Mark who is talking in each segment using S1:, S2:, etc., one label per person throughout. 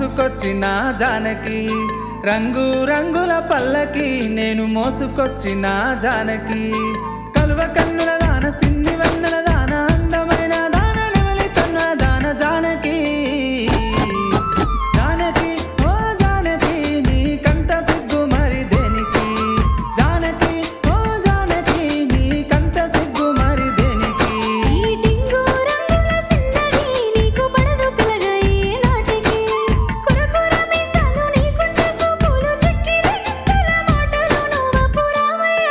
S1: మోసుకొచ్చిన జానకి రంగు రంగుల పల్లకి నేను మోసుకొచ్చిన జానకి కలువ కన్నుల దాన సిన్ని వన్నెల దాన అందమైన దాన నెమలి తన్న దాన జానకి జానకి ఓ జానకి నీకంత సిగ్గు మరి దేనికి జానకి ఓ జానకి నీకంత సిగ్గు మరి దేనికి
S2: ఈ టింగు రంగుల సిన్నది నీకు పడదు పిల్లగా ఏ నాటికి కురకుర మీసాలు నీకుంటే సూపులు చెక్కిలి గిత్తల మాటలు నువ్వపు రామయ్య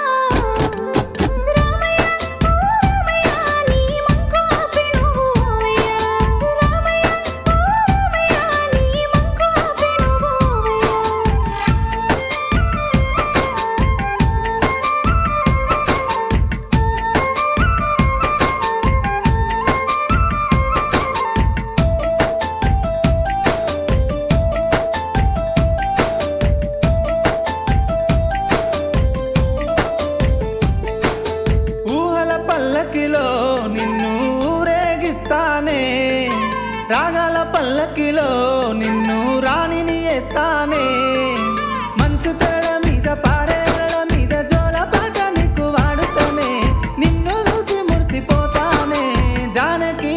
S2: రామయ్య ఓ రామయ్య నీ మంకు ఆపి నువ్వు ఓవయ్య రామయ్య ఓ రామయ్య నీ మంకు ఆపి నువ్వు ఓవయ్య
S1: ఊహల పల్లకిలో నిన్ను ఊరేగిస్తానే రాగాల పల్లకిలో నిన్ను రాణిని వేస్తానే మంచు తెరల మీద పారేల మీద జోల పాట నీకు వాడుతానే నిన్ను చూసి మురిసిపోతానే జానకి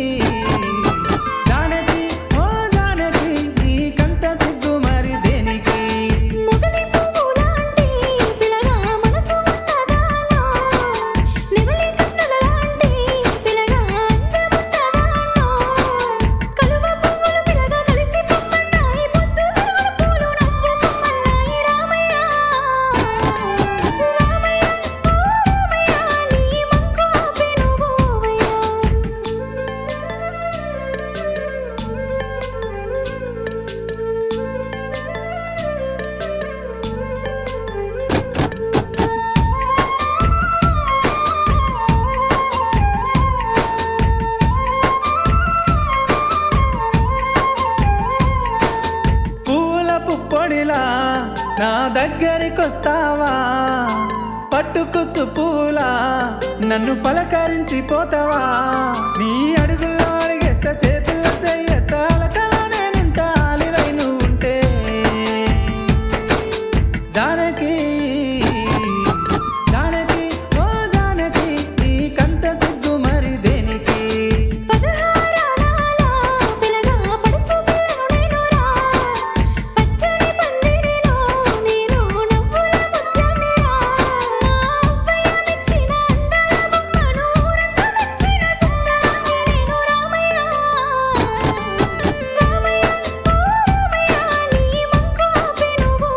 S1: జానకి ఓ జానకి నీకంత సిగ్గు మరి దేనికి
S2: మొగలి పువ్వులాంటి పిల్లగా మనసు ఉన్నదానో నెమలి కన్నులలాంటి పిల్లగా అందమున్నదానో కలువ పువ్వులు పిల్లగా కలిసి పొమ్మన్నాయి పొద్దు తిరుగుడు పూలు నవ్వు పొమ్మన్నాయి రామయ్య రామయ్య ఓ రామయ్య నీ మంకు ఆపి నువ్వు
S1: పూల పుప్పొడిలా నా దగ్గరికొస్తావా పట్టుకుచ్చు పూలా నన్ను పలకరించి పోతావా నీ అడుగుల్లో అడిగేస్తా చేతుల్లో చేయేస్తా అలకలా నేనుంటా అలివై నువ్వు ఉంటే జానకి జానకి ఓ జానకి నీకంత సిగ్గు మరి దేనికి
S2: పదహారాల పిల్లగా పడుసు పిల్లను నేనురా పచ్చని పందిరిలో నేను నవ్వుల ముత్యాన్నిరా అవ్వయ్య మెచ్చిన అందాల బొమ్మను ఊరంతా మెచ్చిన సుందరాంగి నేను రామయ్య రామయ్య ఓ రామయ్య నీ మంకు ఆపి నువ్వు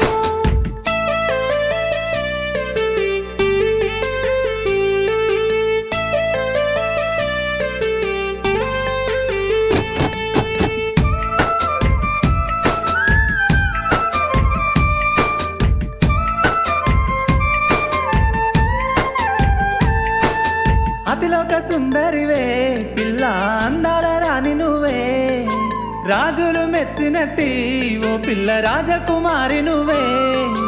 S1: అతిలోక సుందరివే పిల్ల అందాల రాణి నువ్వే రాజులు మెచ్చినట్టి ఓ పిల్ల రాజకుమారి నువ్వే